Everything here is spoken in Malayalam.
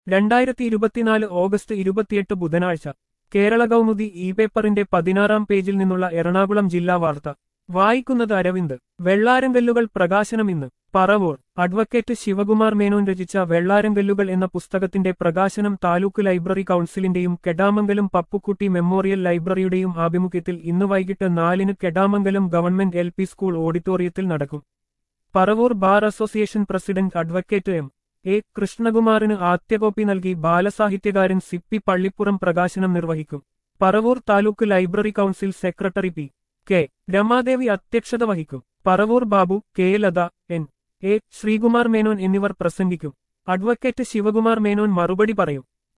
രണ്ടായിരത്തി ഇരുപത്തിനാല് ഓഗസ്റ്റ് ഇരുപത്തിയെട്ട് ബുധനാഴ്ച കേരള കൗമുദി ഇ പേപ്പറിന്റെ പതിനാറാം പേജിൽ നിന്നുള്ള എറണാകുളം ജില്ലാ വാർത്ത വായിക്കുന്നത് അരവിന്ദ് വെള്ളാരങ്കല്ലുകൾ പ്രകാശനം ഇന്ന് പറവൂർ അഡ്വക്കേറ്റ് ശിവകുമാർ മേനോൻ രചിച്ച വെള്ളാരങ്കല്ലുകൾ എന്ന പുസ്തകത്തിന്റെ പ്രകാശനം താലൂക്ക് ലൈബ്രറി കൗൺസിലിന്റെയും കെടാമംഗലം പപ്പുക്കുട്ടി മെമ്മോറിയൽ ലൈബ്രറിയുടെയും ആഭിമുഖ്യത്തിൽ ഇന്ന് വൈകിട്ട് നാലിന് കെടാമംഗലം ഗവൺമെന്റ് എൽ സ്കൂൾ ഓഡിറ്റോറിയത്തിൽ നടക്കും Paravur bar association president advocate M A കൃഷ്ണകുമാറിന് ആദ്യകോപ്പി നൽകി ബാലസാഹിത്യകാരൻ സിപ്പി പള്ളിപ്പുറം പ്രകാശനം നിർവഹിക്കും Paravur taluk library council secretary P K Ramadevi അധ്യക്ഷത വഹിക്കും Paravur Babu K Latha N A Sreekumar Menon എന്നിവർ പ്രസംഗിക്കും അഡ്വക്കേറ്റ് ശിവകുമാർ മേനോൻ മറുപടി പറയും